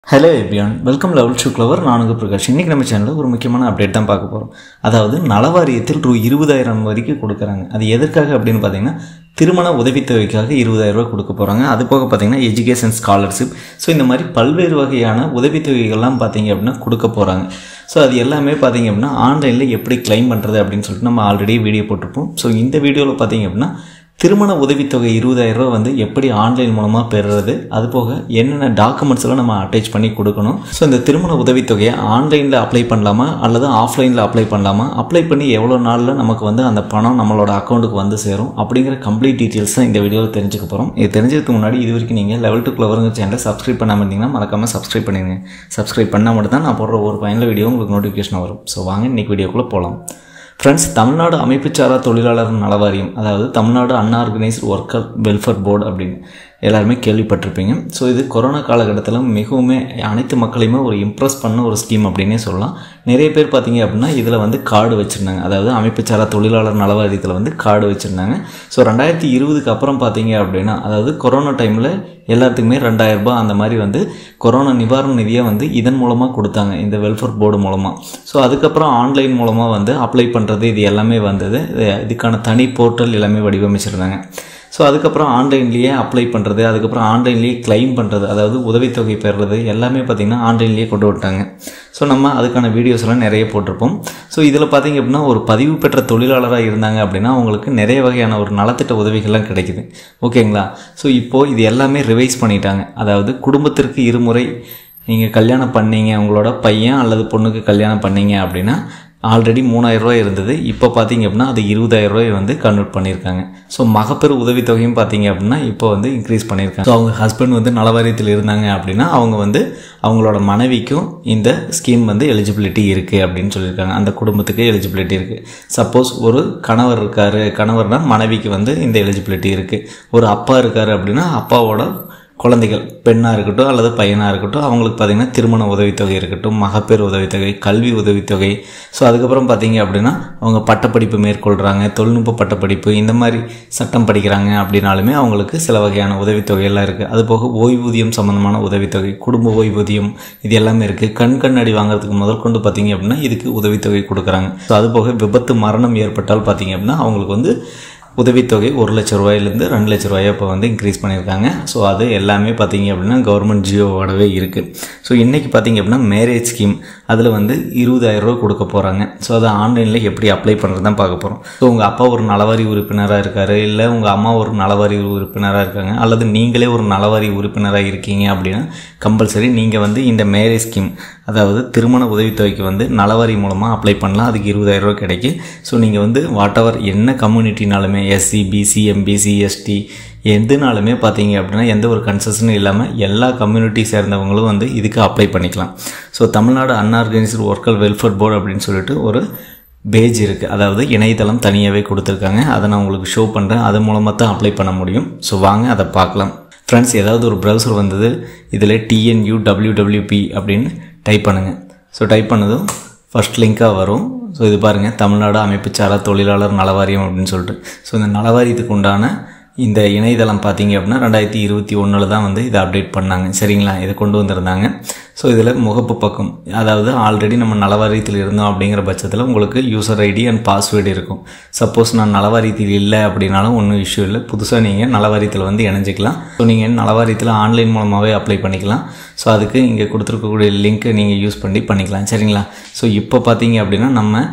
hello everyone welcome level to clever நானுங்க பிரகாஷ் இன்றைக்கி நம்ம சேனலில் ஒரு முக்கியமான அப்டேட் தான் பார்க்க போகிறோம் அதாவது நலவாரியத்தில் ரூ இருபதாயிரம் வரைக்கும் கொடுக்குறாங்க அது எதற்காக அப்படின்னு பார்த்தீங்கன்னா திருமண உதவித்தொகைக்காக இருபதாயிரம் ரூபாய் கொடுக்க போகிறாங்க அது போக பார்த்தீங்கன்னா எஜுகேஷன் ஸ்காலர்ஷிப் ஸோ இந்த மாதிரி பல்வேறு வகையான உதவித்தொகைகள்லாம் பார்த்தீங்க அப்படின்னா கொடுக்க போகிறாங்க ஸோ அது எல்லாமே பார்த்தீங்க அப்படின்னா ஆன்லைனில் எப்படி கிளைம் பண்ணுறது அப்படின்னு சொல்லிட்டு நம்ம ஆல்ரெடி வீடியோ போட்டிருப்போம் ஸோ இந்த வீடியோவில் பார்த்தீங்க அப்படின்னா திருமண உதவித்தொகை இருபதாயிரம் ரூபா வந்து எப்படி ஆன்லைன் மூலமாக பெறுறது அது போக என்னென்ன டாக்குமெண்ட்ஸ் எல்லாம் நம்ம அட்டாச் பண்ணி கொடுக்கணும் ஸோ இந்த திருமண உதவித்தொகையை ஆன்லைனில் அப்ளை பண்ணலாமா அல்லது ஆஃப்லைனில் அப்ளை பண்ணலாமா அப்ளை பண்ணி எவ்வளோ நாளில் நமக்கு வந்து அந்த பணம் நம்மளோட அக்கௌண்ட்டுக்கு வந்து சேரும் அப்படிங்கிற கம்ப்ளீட் டீட்டெயில்ஸ் தான் இந்த வீடியோவில் தெரிஞ்சுக்க போகிறோம் இது தெரிஞ்சதுக்கு முன்னாடி இது வரைக்கும் நீங்கள் லெவல் டூ கிளவருங்க சேனலை சப்ஸ்கிரைப் பண்ணாமல் இருந்தீங்கன்னா மறக்காமல் சப்ஸ்கிரைப் பண்ணிடுங்க சப்ஸ்கிரைப் பண்ணால் மட்டும் தான் நான் போடுற ஒரு பயனுள்ள வீடியோ உங்களுக்கு நோட்டிஃபிகேஷன் வரும் ஸோ வாங்க இன்றைக்கி வீடியோக்குள்ளே போகலாம் ஃப்ரெண்ட்ஸ் தமிழ்நாடு அமைப்புச்சாரா தொழிலாளர் நலவாரியம் அதாவது Tamil Nadu unorganised worker welfare board அப்படின்னு எல்லாருமே கேள்விப்பட்டிருப்பீங்க ஸோ இது கொரோனா காலகட்டத்தில் மிகவும் அனைத்து மக்களையுமே ஒரு இம்ப்ரெஸ் பண்ண ஒரு ஸ்கீம் அப்படின்னே சொல்லலாம் நிறைய பேர் பார்த்தீங்க அப்படின்னா இதில் வந்து கார்டு வச்சுருந்தாங்க அதாவது அமைப்புச்சாரா தொழிலாளர் நலவாரியத்தில் வந்து கார்டு வச்சுருந்தாங்க ஸோ ரெண்டாயிரத்தி இருபதுக்கு அப்புறம் பார்த்தீங்க அப்படின்னா அதாவது கொரோனா டைமில் எல்லாத்துக்குமே ரெண்டாயிரம் ரூபாய் அந்த மாதிரி வந்து கொரோனா நிவாரண நிதியை வந்து இதன் மூலமாக கொடுத்தாங்க இந்த வெல்ஃபேர் போர்டு மூலமாக ஸோ அதுக்கப்புறம் ஆன்லைன் மூலமாக வந்து அப்ளை பண்ணுறது இது எல்லாமே வந்தது இது- இதுக்கான தனி போர்ட்டல் எல்லாமே வடிவமைச்சிருந்தாங்க ஸோ அதுக்கப்புறம் ஆன்லைன்லேயே அப்ளை பண்ணுறது அதுக்கப்புறம் ஆன்லைன்லேயே கிளைம் பண்ணுறது அதாவது உதவித்தொகை பெறுறது எல்லாமே பார்த்திங்கன்னா ஆன்லைன்லேயே கொண்டு விட்டாங்க ஸோ நம்ம அதுக்கான வீடியோஸ் எல்லாம் நிறைய போட்டிருப்போம் ஸோ இதில் பார்த்தீங்க அப்படின்னா ஒரு பதிவு பெற்ற தொழிலாளராக இருந்தாங்க அப்படின்னா அவங்களுக்கு நிறைய வகையான ஒரு நலத்திட்ட உதவிகள்லாம் கிடைக்குது ஓகேங்களா ஸோ இப்போது இது எல்லாமே ரிவைஸ் பண்ணிட்டாங்க அதாவது குடும்பத்திற்கு இருமுறை நீங்கள் கல்யாணம் பண்ணீங்க உங்களோட பையன் அல்லது பொண்ணுக்கு கல்யாணம் பண்ணீங்க அப்படின்னா ஆல்ரெடி மூணாயிரம் ரூபாய் இருந்தது இப்போ பார்த்தீங்க அப்படின்னா அது இருபதாயிரம் ரூபாய் வந்து கன்வெர்ட் பண்ணியிருக்காங்க ஸோ மகப்பேறு உதவித்தொகையும் பார்த்தீங்க அப்படின்னா இப்போ வந்து இன்க்ரீஸ் பண்ணியிருக்காங்க ஸோ அவங்க ஹஸ்பண்ட் வந்து நலவாரியத்தில் இருந்தாங்க அப்படின்னா அவங்க வந்து அவங்களோட மனைவிக்கும் இந்த ஸ்கீம் வந்து எலிஜிபிலிட்டி இருக்குது அப்படின்னு சொல்லியிருக்காங்க அந்த குடும்பத்துக்கு எலிஜிபிலிட்டி இருக்குது சப்போஸ் ஒரு கணவர் இருக்கார் கணவர்னா மனைவிக்கு வந்து இந்த எலிஜிபிலிட்டி இருக்குது ஒரு அப்பா இருக்கார் அப்படின்னா அப்பாவோட குழந்தைகள் பெண்ணாக இருக்கட்டும் அல்லது பையனாக இருக்கட்டும் அவங்களுக்கு பார்த்திங்கன்னா திருமண உதவித்தொகை இருக்கட்டும் மகப்பேறு உதவித்தொகை கல்வி உதவித்தொகை ஸோ அதுக்கப்புறம் பார்த்தீங்க அப்படின்னா அவங்க பட்டப்படிப்பு மேற்கொள்கிறாங்க தொழில்நுட்ப பட்டப்படிப்பு இந்த மாதிரி சட்டம் படிக்கிறாங்க அப்படின்னாலுமே அவங்களுக்கு சில வகையான உதவித்தொகையெல்லாம் இருக்குது அது போக ஓய்வூதியம் சம்மந்தமான உதவித்தொகை குடும்ப ஓய்வூதியம் இது எல்லாமே இருக்குது கண் கண்ணாடி வாங்குறதுக்கு முதற்கொண்டு பார்த்தீங்க அப்படின்னா இதுக்கு உதவித்தொகை கொடுக்குறாங்க ஸோ அது போக விபத்து மரணம் ஏற்பட்டால் பார்த்தீங்க அப்படின்னா அவங்களுக்கு வந்து உதவித்தொகை ஒரு லட்ச ரூபாயிலேருந்து ரெண்டு லட்ச ரூபாயை இப்போ வந்து இன்க்ரீஸ் பண்ணியிருக்காங்க ஸோ அது எல்லாமே பார்த்தீங்க அப்படின்னா கவர்மெண்ட் ஜியோவோடவே இருக்குது ஸோ இன்றைக்கி பார்த்தீங்க அப்படின்னா மேரேஜ் ஸ்கீம் அதில் வந்து இருபதாயிரம் ரூபா கொடுக்க போகிறாங்க ஸோ அதை ஆன்லைனில் எப்படி அப்ளை பண்ணுறது தான் பார்க்க போகிறோம் ஸோ உங்கள் அப்பா ஒரு நலவாரி உறுப்பினராக இருக்கார் இல்லை உங்கள் அம்மா ஒரு நலவாரி உறுப்பினராக இருக்காங்க அல்லது நீங்களே ஒரு நலவாரி உறுப்பினராக இருக்கீங்க அப்படின்னா கம்பல்சரி நீங்கள் வந்து இந்த மேரேஜ் ஸ்கீம் அதாவது திருமண உதவித்தொகைக்கு வந்து நலவாரி மூலமாக அப்ளை பண்ணலாம் அதுக்கு இருபதாயிரம் ரூபாய் கிடைக்கும் ஸோ நீங்கள் வந்து வாட் எவர் என்ன கம்யூனிட்டினாலுமே எஸ்சி பிசி எம்பிசி எஸ்டி எதுனாலுமே பார்த்தீங்க அப்படின்னா எந்த ஒரு கன்செஷனும் இல்லாமல் எல்லா கம்யூனிட்டி சேர்ந்தவங்களும் வந்து இதுக்கு அப்ளை பண்ணிக்கலாம் so Tamil Nadu unorganised worker welfare board அப்படின்னு சொல்லிட்டு ஒரு பேஜ் இருக்குது அதாவது இணையதளம் தனியாகவே கொடுத்துருக்காங்க அதை நான் உங்களுக்கு ஷோ பண்ணுறேன் அது மூலமாக தான் அப்ளை பண்ண முடியும் ஸோ வாங்க அதை பார்க்கலாம் ஃப்ரெண்ட்ஸ் ஏதாவது ஒரு ப்ரௌசர் வந்தது இதில் டிஎன்யூ டபிள்யூடபிள்யூபி அப்படின்னு டைப் பண்ணுங்கள் ஸோ டைப் பண்ணதும் ஃபர்ஸ்ட் லிங்காக வரும் ஸோ இது பாருங்கள் தமிழ்நாடு அமைப்புச்சாரா தொழிலாளர் நலவாரியம் அப்படின்னு சொல்லிட்டு ஸோ இந்த நலவாரியத்துக்கு உண்டான இந்த இணையதளம் பார்த்தீங்க அப்படின்னா ரெண்டாயிரத்தி இருபத்தி ஒன்றில் தான் வந்து இதை அப்டேட் பண்ணாங்க சரிங்களா இதை கொண்டு வந்திருந்தாங்க ஸோ இதில் முகப்பு பக்கம் அதாவது ஆல்ரெடி நம்ம நலவாரியத்தில் இருந்தோம் அப்படிங்கிற பட்சத்தில் உங்களுக்கு யூசர் ஐடி அண்ட் பாஸ்வேர்டு இருக்கும் சப்போஸ் நான் நலவாரியத்தில் இல்லை அப்படின்னாலும் ஒன்றும் இஷ்யூ இல்லை புதுசாக நீங்கள் நலவாரியத்தில் வந்து இணைஞ்சிக்கலாம் ஸோ நீங்கள் நலவாரியத்தில் ஆன்லைன் மூலமாகவே அப்ளை பண்ணிக்கலாம் ஸோ அதுக்கு இங்கே கொடுத்துருக்கக்கூடிய லிங்க்கை நீங்கள் யூஸ் பண்ணி பண்ணிக்கலாம் சரிங்களா ஸோ இப்போ பார்த்தீங்க அப்படின்னா நம்ம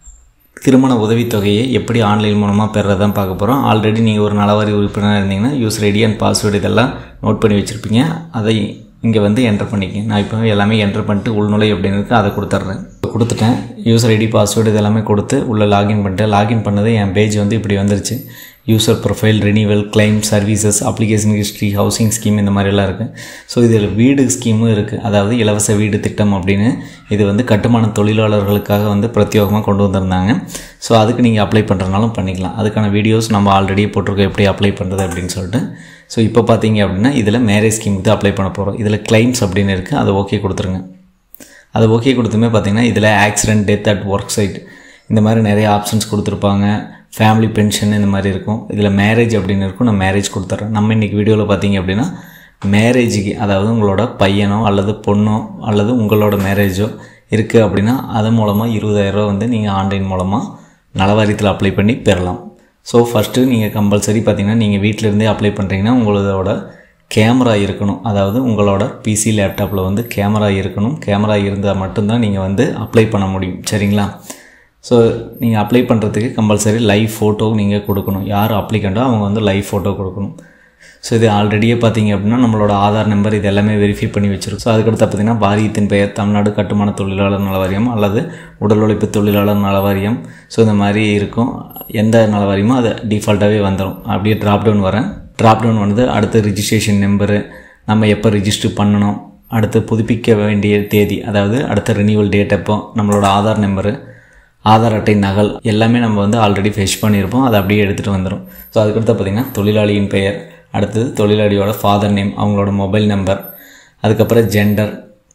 திருமண உதவித்தொகையை எப்படி ஆன்லைன் மூலமாக பெறதான் பார்க்க போகிறோம் ஆல்ரெடி நீங்கள் ஒரு நலவாரி உறுப்பினராக இருந்தீங்கன்னா யூஸ் ஐடி அண்ட் பாஸ்வேர்டு இதெல்லாம் நோட் பண்ணி வச்சுருப்பீங்க அதை இங்கே வந்து என்டர் பண்ணிக்கங்க நான் இப்போ எல்லாமே என்டர் பண்ணிட்டு உள்நுழை அப்படின்னு இருக்கு அதை கொடுத்துட்றேன் கொடுத்துட்டேன் யூசர் ஐடி பாஸ்வேர்டு இதெல்லாமே கொடுத்து உள்ளே லாகின் பண்ணிட்டேன் லாகின் பண்ணது என் பேஜ் வந்து இப்படி வந்துருச்சு user profile renewal claim services application history housing scheme இந்த மாதிரிலாம் இருக்குது ஸோ இதில் வீடு ஸ்கீமும் இருக்குது அதாவது இலவச வீடு திட்டம் அப்படின்னு இது வந்து கட்டுமான தொழிலாளர்களுக்காக வந்து பிரத்யேகமாக கொண்டு வந்திருந்தாங்க ஸோ அதுக்கு நீங்கள் அப்ளை பண்ணுறதுனாலும் பண்ணிக்கலாம் அதுக்கான வீடியோஸ் நம்ம ஆல்ரெடி போட்டிருக்கோம் எப்படி அப்ளை பண்ணுறது அப்படின்னு சொல்லிட்டு ஸோ இப்போ பார்த்தீங்க அப்படின்னா இதில் மேரேஜ் ஸ்கீமுக்கு தான் அப்ளை பண்ண போகிறோம் இதில் கிளைம்ஸ் அப்படின்னு இருக்குது அதை ஓகே கொடுத்துருங்க அது ஓகே கொடுத்துமே பார்த்தீங்கன்னா இதில் accident death at work site இந்த மாதிரி நிறைய ஆப்ஷன்ஸ் கொடுத்துருப்பாங்க ஃபேமிலி பென்ஷன் இந்த மாதிரி இருக்கும் இதில் மேரேஜ் அப்படின்னு இருக்கும் நான் மேரேஜ் கொடுத்துட்றேன் நம்ம இன்றைக்கி வீடியோவில் பார்த்தீங்க அப்படின்னா மேரேஜுக்கு அதாவது உங்களோட பையனோ அல்லது பொண்ணோ அல்லது உங்களோட மேரேஜோ இருக்குது அப்படின்னா அது மூலமாக இருபதாயிரரூவா வந்து நீங்கள் ஆன்லைன் மூலமாக நலவாரியத்தில் அப்ளை பண்ணி பெறலாம் ஸோ ஃபஸ்ட்டு நீங்கள் கம்பல்சரி பார்த்தீங்கன்னா நீங்கள் வீட்டிலேருந்தே அப்ளை பண்ணுறீங்கன்னா உங்களோட கேமரா இருக்கணும் அதாவது உங்களோட பிசி லேப்டாப்பில் வந்து கேமரா இருக்கணும் கேமரா இருந்தால் மட்டும்தான் நீங்கள் வந்து அப்ளை பண்ண முடியும் சரிங்களா ஸோ நீங்கள் அப்ளை பண்ணுறதுக்கு கம்பல்சரி லைவ் ஃபோட்டோ நீங்கள் கொடுக்கணும் யார் அப்ளிகண்ட்டோ அவங்க வந்து லைவ் ஃபோட்டோ கொடுக்கணும் ஸோ இது ஆல்ரெடியே பார்த்தீங்க அப்படின்னா நம்மளோட ஆதார் நம்பர் இது எல்லாமே வெரிஃபை பண்ணி வச்சிருக்கோம் ஸோ அதுக்கடுத்து பார்த்தீங்கன்னா வாரியத்தின் பெயர் தமிழ்நாடு கட்டுமான தொழிலாளர் நல வாரியம் அல்லது உடல் உழைப்பு தொழிலாளர் நல வாரியம் ஸோ இந்த மாதிரி இருக்கும் எந்த நல வாரியமோ அது டிஃபால்ட்டாகவே வந்துடும் அப்படியே ட்ராப் டவுன் வரேன் ட்ராப் டவுன் வந்து அடுத்து ரிஜிஸ்ட்ரேஷன் நம்பரு நம்ம எப்போ ரிஜிஸ்டர் பண்ணணும் அடுத்து புதுப்பிக்க வேண்டிய தேதி அதாவது அடுத்த ரினியூவல் டேட் எப்போ நம்மளோட ஆதார் நம்பரு ஆதார் அட்டை நகல் எல்லாமே நம்ம வந்து ஆல்ரெடி ஃபெஷ் பண்ணியிருப்போம் அதை அப்படியே எடுத்துகிட்டு வந்துடும் ஸோ அதுக்கடுத்து பார்த்திங்கன்னா தொழிலாளியின் பெயர் அடுத்தது தொழிலாளியோட ஃபாதர் நேம் அவங்களோட மொபைல் நம்பர் அதுக்கப்புறம் ஜெண்டர்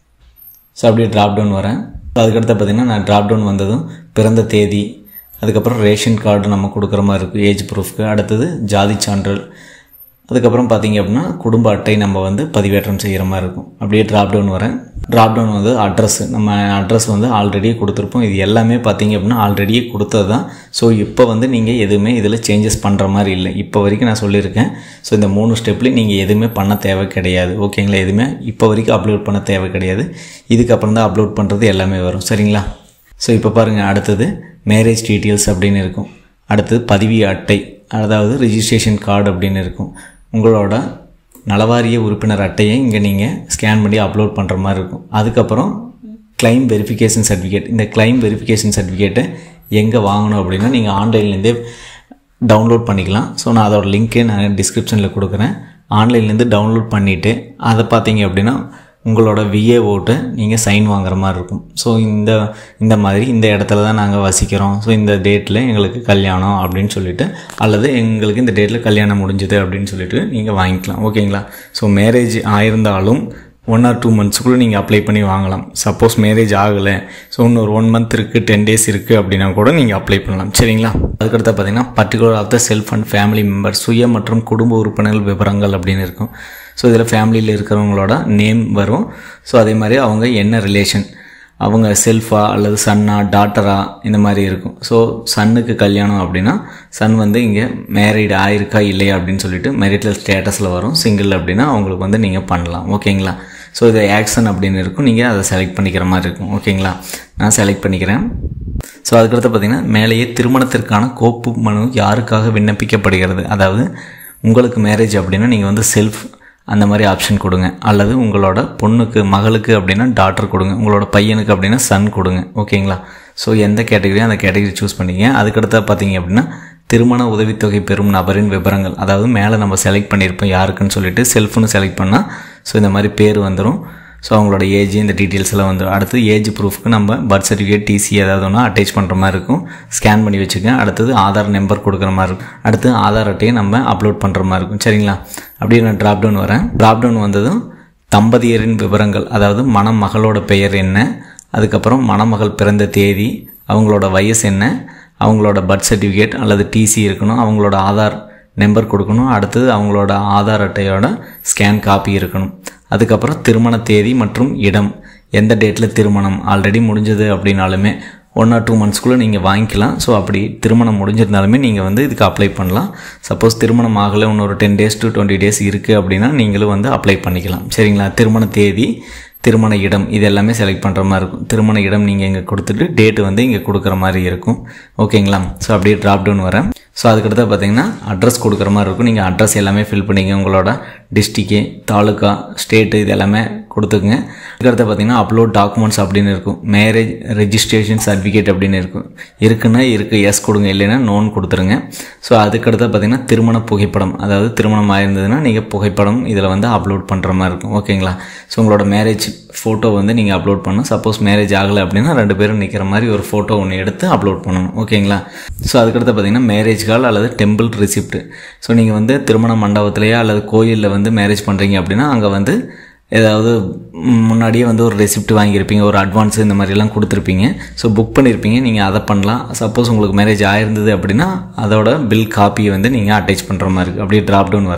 ஸோ அப்படியே ட்ராப் டவுன் வரேன் ஸோ அதுக்கடுத்து பார்த்திங்கன்னா நான் ட்ராப் டவுன் வந்ததும் பிறந்த தேதி அதுக்கப்புறம் ரேஷன் கார்டு நம்ம கொடுக்குற மாதிரி இருக்குது ஏஜ் ப்ரூஃப்க்கு அடுத்தது ஜாதி சான்றல் அதுக்கப்புறம் பார்த்தீங்க அப்படின்னா குடும்ப அட்டை நம்ம வந்து பதிவேற்றம் செய்கிற மாதிரி இருக்கும் அப்படியே ட்ராப் டவுன் வரேன் ட்ராப் டவுன் வந்து அட்ரஸ் நம்ம அட்ரஸ் வந்து ஆல்ரெடியே கொடுத்துருப்போம் இது எல்லாமே பார்த்தீங்க அப்படின்னா ஆல்ரெடியே கொடுத்தது தான் ஸோ இப்போ வந்து நீங்கள் எதுவுமே இதில் சேஞ்சஸ் பண்ணுற மாதிரி இல்லை இப்போ வரைக்கும் நான் சொல்லியிருக்கேன் ஸோ இந்த மூணு ஸ்டெப்லேயும் நீங்கள் எதுவுமே பண்ண தேவை கிடையாது ஓகேங்களா எதுவுமே இப்போ வரைக்கும் அப்லோட் பண்ண தேவை கிடையாது இதுக்கப்புறம் தான் அப்லோட் பண்ணுறது எல்லாமே வரும் சரிங்களா ஸோ இப்போ பாருங்கள் அடுத்தது மேரேஜ் டீட்டெயில்ஸ் அப்படின்னு இருக்கும் அடுத்தது பதிவி அட்டை அதாவது ரிஜிஸ்ட்ரேஷன் கார்டு அப்படின்னு இருக்கும் உங்களோட நலவாரிய உறுப்பினர் அட்டையை இங்கே நீங்கள் ஸ்கேன் பண்ணி அப்லோட் பண்ணுற மாதிரி இருக்கும் அதுக்கப்புறம் கிளைம் வெரிஃபிகேஷன் சர்டிஃபிகேட் இந்த கிளைம் வெரிஃபிகேஷன் சர்டிஃபிகேட்டை எங்கே வாங்கணும் அப்படின்னா நீங்கள் ஆன்லைன்லேருந்தே டவுன்லோட் பண்ணிக்கலாம் ஸோ நான் அதோட லிங்க்கே நான் டிஸ்கிரிப்ஷனில் கொடுக்குறேன் ஆன்லைன்லேருந்து டவுன்லோட் பண்ணிவிட்டு அதை பார்த்தீங்க அப்படின்னா உங்களோட விஏ ஓட்டு நீங்கள் சைன் வாங்குற மாதிரி இருக்கும் ஸோ இந்த இந்த மாதிரி இந்த இடத்துல தான் நாங்கள் வசிக்கிறோம் ஸோ இந்த டேட்டில் எங்களுக்கு கல்யாணம் அப்படின்னு சொல்லிட்டு அல்லது எங்களுக்கு இந்த டேட்டில் கல்யாணம் முடிஞ்சது அப்படின்னு சொல்லிட்டு நீங்கள் வாங்கிக்கலாம் ஓகேங்களா ஸோ மேரேஜ் ஆயிருந்தாலும் ஒன் ஆர் டூ மந்த்ஸுக்குள்ளே நீங்கள் அப்ளை பண்ணி வாங்கலாம் சப்போஸ் மேரேஜ் ஆகலை ஸோ இன்னொரு ஒன் மந்த் இருக்குது டென் டேஸ் இருக்குது அப்படின்னா கூட நீங்கள் அப்ளை பண்ணலாம் சரிங்களா அதுக்கடுத்து பார்த்தீங்கன்னா particular of the self and family member சுய மற்றும் குடும்ப உறுப்பினர்கள் விவரங்கள் அப்படின்னு இருக்கும் ஸோ இதில் ஃபேமிலியில் இருக்கிறவங்களோட நேம் வரும் ஸோ அதே மாதிரி அவங்க என்ன ரிலேஷன் அவங்க செல்ஃபா அல்லது சன்னா டாட்டரா இந்த மாதிரி இருக்கும் ஸோ சன்னுக்கு கல்யாணம் அப்படின்னா சன் வந்து இங்கே மேரிட் ஆயிருக்கா இல்லையா அப்படின்னு சொல்லிட்டு மெரிட்டல் ஸ்டேட்டஸில் வரும் சிங்கிள் அப்படின்னா அவங்களுக்கு வந்து நீங்கள் பண்ணலாம் ஓகேங்களா ஸோ இது ஆக்ஷன் அப்படின்னு இருக்கும் நீங்கள் அதை செலக்ட் பண்ணிக்கிற மாதிரி இருக்கும் ஓகேங்களா நான் செலக்ட் பண்ணிக்கிறேன் ஸோ அதுக்கடுத்து பார்த்திங்கன்னா மேலேயே திருமணத்திற்கான கோப்பு மனு யாருக்காக விண்ணப்பிக்கப்படுகிறது அதாவது உங்களுக்கு மேரேஜ் அப்படின்னா நீங்கள் வந்து செல்ஃப் அந்த மாதிரி ஆப்ஷன் கொடுங்க அல்லது உங்களோட பொண்ணுக்கு மகளுக்கு அப்படின்னா டாக்டர் கொடுங்க உங்களோட பையனுக்கு அப்படின்னா சன் கொடுங்க ஓகேங்களா ஸோ எந்த கேட்டகரியோ அந்த கேட்டகரி சூஸ் பண்ணிங்க அதுக்கடுத்த பார்த்தீங்க அப்படின்னா திருமண உதவித்தொகை பெறும் நபரின் விவரங்கள் அதாவது மேலே நம்ம செலக்ட் பண்ணியிருப்போம் யாருக்குன்னு சொல்லிட்டு செல்ஃப்னு செலக்ட் பண்ணால் ஸோ இந்த மாதிரி பேர் வந்துடும் ஸோ அவங்களோட ஏஜ் இந்த டீட்டெயில்ஸ் எல்லாம் வந்து அடுத்து ஏஜ் ப்ரூஃப்க்கு நம்ம பர்த் சர்டிஃபிகேட் டிசி ஏதாவது ஒன்று அட்டாச் பண்ணுற மாதிரி இருக்கும் ஸ்கேன் பண்ணி வச்சுக்கோங்க அடுத்தது ஆதார் நம்பர் கொடுக்குற மாதிரி இருக்கும் அடுத்து ஆதார் அட்டையை நம்ம அப்லோட் பண்ணுற மாதிரி இருக்கும் சரிங்களா அப்படியே நான் ட்ராப் டவுன் வரேன் ட்ராப் டவுன் வந்ததும் தம்பதியரின் விவரங்கள் அதாவது மணமகளோட பெயர் என்ன அதுக்கப்புறம் மணமகள் பிறந்த தேதி அவங்களோட வயசு என்ன அவங்களோட பர்த் சர்டிஃபிகேட் அல்லது டிசி இருக்கணும் அவங்களோட ஆதார் நம்பர் கொடுக்கணும் அடுத்தது அவங்களோட ஆதார் அட்டையோட ஸ்கேன் காப்பி இருக்கணும் அதுக்கப்புறம் திருமண தேதி மற்றும் இடம் எந்த டேட்டில் திருமணம் ஆல்ரெடி முடிஞ்சது அப்படின்னாலுமே ஒன் ஆர் டூ மந்த்ஸ்க்குள்ளே நீங்கள் வாங்கிக்கலாம் ஸோ அப்படி திருமணம் முடிஞ்சிருந்தாலுமே நீங்கள் வந்து இதுக்கு அப்ளை பண்ணலாம் சப்போஸ் திருமணம் ஆகலை இன்னொரு ten days to twenty days இருக்குது அப்படின்னா நீங்களும் வந்து அப்ளை பண்ணிக்கலாம் சரிங்களா திருமண தேதி திருமண இடம் இது எல்லாமே செலக்ட் பண்ணுற மாதிரி இருக்கும் திருமண இடம் நீங்கள் இங்கே கொடுத்துட்டு டேட்டு வந்து இங்கே கொடுக்குற மாதிரி இருக்கும் ஓகேங்களா ஸோ அப்படியே ட்ராப் டவுன் வரேன் ஸோ அதுக்கடுத்து பார்த்தீங்கன்னா அட்ரஸ் கொடுக்குற மாதிரி இருக்கும் நீங்கள் அட்ரஸ் எல்லாமே ஃபில் பண்ணிங்க உங்களோட டிஸ்ட்ரிக்கு தாலுக்கா ஸ்டேட்டு இது எல்லாமே கொடுத்துக்குங்க அதுக்கடுத்து பார்த்தீங்கன்னா அப்லோட் டாக்குமெண்ட்ஸ் அப்படின்னு இருக்கும் மேரேஜ் ரெஜிஸ்ட்ரேஷன் சர்டிஃபிகேட் அப்படின்னு இருக்கும் இருக்குன்னா இருக்குது எஸ் கொடுங்க இல்லைன்னா நோன் கொடுத்துருங்க ஸோ அதுக்கடுத்து பார்த்தீங்கன்னா திருமண புகைப்படம் அதாவது திருமணம் ஆயிருந்ததுன்னா நீங்கள் புகைப்படம் இதில் வந்து அப்லோட் பண்ணுற மாதிரி இருக்கும் ஓகேங்களா ஸோ உங்களோட மேரேஜ் ஃபோட்டோ வந்து நீங்கள் அப்லோட் பண்ணணும் சப்போஸ் மேரேஜ் ஆகலை அப்படின்னா ரெண்டு பேரும் நிற்கிற மாதிரி ஒரு ஃபோட்டோ ஒன்று எடுத்து அப்லோட் பண்ணணும் ஓகேங்களா ஸோ அதுக்கடுத்து பார்த்தீங்கன்னா மேரேஜ் கால் அல்லது டெம்பிள் ரிசிப்ட் ஸோ நீங்கள் வந்து திருமண மண்டபத்திலேயே அல்லது கோயிலில் வந்து மேரேஜ் பண்ணுறீங்க அப்படின்னா அங்கே வந்து ஏதாவது முன்னாடியே வந்து ஒரு ரெசிப்ட் வாங்கியிருப்பீங்க ஒரு அட்வான்ஸ் இந்த மாதிரிலாம் கொடுத்துருப்பீங்க ஸோ புக் பண்ணியிருப்பீங்க நீங்கள் அதை பண்ணலாம் சப்போஸ் உங்களுக்கு மேரேஜ் ஆயிருந்தது அப்படின்னா அதோட பில் காப்பியை வந்து நீங்கள் அட்டாச் பண்ணுற மாதிரி இருக்குது அப்படியே ட்ராப் டவுன் வரேன்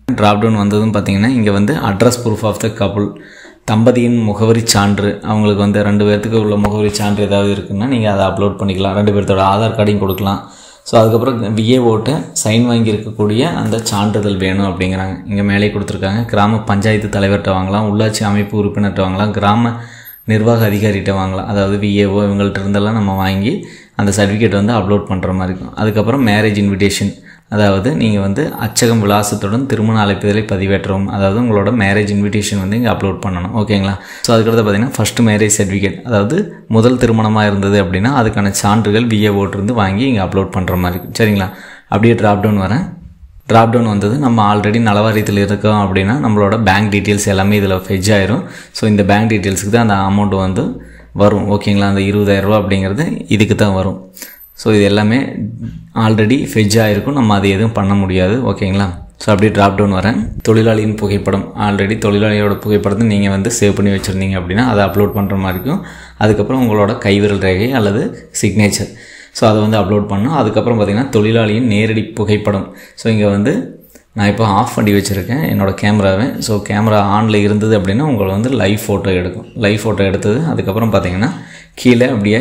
ட்ராப் டவுன் வந்ததும் பார்த்தீங்கன்னா இங்கே வந்து address proof of the couple தம்பதியின் முகவரி சான்று அவங்களுக்கு வந்து ரெண்டு பேர்த்துக்கு உள்ள முகவரி சான்று ஏதாவது இருக்குன்னா நீங்கள் அதை அப்லோட் பண்ணிக்கலாம் ரெண்டு பேர்த்தோட ஆதார் கார்டையும் கொடுக்கலாம் ஸோ அதுக்கப்புறம் விஏஓட்ட சைன் வாங்கி இருக்கக்கூடிய அந்த சான்றிதழ் வேணும் அப்படிங்கிறாங்க இங்கே மேலே கொடுத்துருக்காங்க கிராம பஞ்சாயத்து தலைவர்கிட்ட வாங்கலாம் உள்ளாட்சி அமைப்பு உறுப்பினர்கிட்ட வாங்கலாம் கிராம நிர்வாக அதிகாரிகிட்ட வாங்கலாம் அதாவது விஏஓ இவங்கள்ட்ட இருந்தெல்லாம் நம்ம வாங்கி அந்த சர்டிஃபிகேட் வந்து அப்லோட் பண்ணுற மாதிரி இருக்கும் அதுக்கப்புறம் மேரேஜ் இன்விடேஷன் அதாவது நீங்கள் வந்து அச்சகம் விலாசத்துடன் திருமண அழைப்புதலை பதிவேற்றவும் அதாவது உங்களோட மேரேஜ் இன்விடேஷன் வந்து இங்கே அப்லோட் பண்ணணும் ஓகேங்களா ஸோ அதுக்கடுத்து பார்த்தீங்கன்னா ஃபஸ்ட்டு மேரேஜ் சர்டிஃபிகேட் அதாவது முதல் திருமணமாக இருந்தது அப்படின்னா அதுக்கான சான்றுகள் விஏஓட்டிருந்து வாங்கி இங்கே அப்லோட் பண்ணுற மாதிரி இருக்கும் சரிங்களா அப்படியே ட்ராப் டவுன் வரேன் ட்ராப் டவுன் வந்தது நம்ம ஆல்ரெடி நலவாரியத்தில் இருக்கோம் அப்படின்னா நம்மளோட பேங்க் டீட்டெயில்ஸ் எல்லாமே இதில் ஃபெஜ் ஆயிரும் ஸோ இந்த பேங்க் டீட்டெயில்ஸுக்கு தான் அந்த அமௌண்ட் வந்து வரும் ஓகேங்களா அந்த இருபதாயிரரூபா அப்படிங்கிறது இதுக்கு தான் வரும் ஸோ இது எல்லாமே ஆல்ரெடி ஃபெஜ் ஆகிருக்கும் நம்ம அது எதுவும் பண்ண முடியாது ஓகேங்களா ஸோ அப்படியே ட்ராப் டவுன் வரேன் தொழிலாளியின் புகைப்படம் ஆல்ரெடி தொழிலாளியோட புகைப்படத்தை நீங்கள் வந்து சேவ் பண்ணி வச்சுருந்தீங்க அப்படின்னா அதை அப்லோட் பண்ணுற மாதிரி இருக்கும் அதுக்கப்புறம் உங்களோட கைவிரல் ரேகை அல்லது சிக்னேச்சர் ஸோ அதை வந்து அப்லோட் பண்ணோம் அதுக்கப்புறம் பார்த்திங்கன்னா தொழிலாளியின் நேரடி புகைப்படம் ஸோ இங்கே வந்து நான் இப்போ ஆஃப் பண்ணி வச்சுருக்கேன் என்னோடய கேமராவை ஸோ கேமரா ஆனில் இருந்தது அப்படின்னா உங்களை வந்து லைவ் ஃபோட்டோ எடுக்கும் லைவ் ஃபோட்டோ எடுத்தது அதுக்கப்புறம் பார்த்தீங்கன்னா கீழே அப்படியே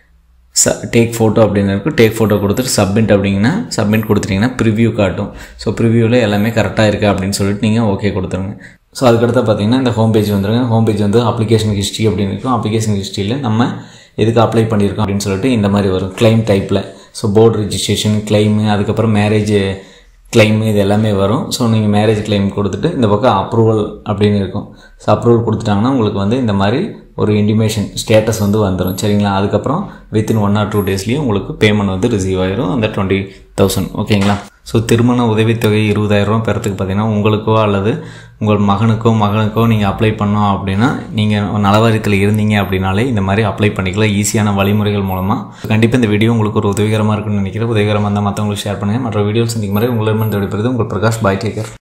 ச டேக் ஃபோட்டோ அப்படின்னு இருக்கும் டேக் ஃபோட்டோ கொடுத்துட்டு சப்மிட் அப்படிங்கன்னா சப்மிட் கொடுத்துட்டிங்கன்னா ப்ரிவ்யூ காட்டும் ஸோ ப்ரிவ்யூவில் எல்லாமே கரெக்டாக இருக்குது அப்படின்னு சொல்லிட்டு நீங்கள் ஓகே கொடுத்துருங்க ஸோ அதுக்கடுத்து பார்த்தீங்கன்னா இந்த ஹோம் பேஜ் வந்துருங்க ஹோம் பேஜ் வந்து அப்ளிகேஷன் ஹிஸ்ட்ரி அப்படின்னு இருக்கும் அப்ளிகேஷன் ஹிஸ்ட்ரியில் நம்ம எதுக்கு அப்ளை பண்ணியிருக்கோம் அப்படின்னு சொல்லிட்டு இந்த மாதிரி வரும் கிளைம் டைப்பில் ஸோ போர்டு ரிஜிஸ்ட்ரேஷன் கிளைமு அதுக்கப்புறம் மேரேஜ் கிளைம் இது எல்லாமே வரும் ஸோ நீங்கள் மேரேஜ் கிளைம் கொடுத்துட்டு இந்த பக்கம் அப்ரூவல் அப்படின்னு இருக்கும் ஸோ அப்ரூவல் கொடுத்துட்டாங்கன்னா உங்களுக்கு வந்து இந்த மாதிரி ஒரு இன்டிமேஷன் ஸ்டேட்டஸ் வந்து வந்துடும் சரிங்களா அதுக்கப்புறம் வித்தின் ஒன் ஆர் டூ டேஸ்லேயே உங்களுக்கு பேமெண்ட் வந்து ரிசீவ் ஆயிரும் அந்த டுவெண்ட்டி தௌசண்ட் ஓகேங்களா ஸோ திருமண உதவித்தொகை இருபதாயிரரூவா பெறத்துக்கு பார்த்தீங்கன்னா உங்களுக்கோ அல்லது உங்கள் மகனுக்கோ மகனுக்கோ நீங்கள் அப்ளை பண்ணோம் அப்படின்னா நீங்கள் நலவாரியத்தில் இருந்தீங்க அப்படின்னாலே இந்த மாதிரி அப்ளை பண்ணிக்கலாம் ஈஸியான வழிமுறைகள் மூலமாக கண்டிப்பாக இந்த வீடியோ உங்களுக்கு ஒரு உதவிகரமாக இருக்குன்னு நினைக்கிறேன் உதவிகரமாக இருந்தால் மற்றவங்களுக்கு ஷேர் பண்ணுங்கள் மற்ற வீடியோஸ் சந்திக்கும் மாதிரி உங்களிடமிருந்து விடைபெறுது உங்கள் பிரகாஷ் பாய் டேக்கர்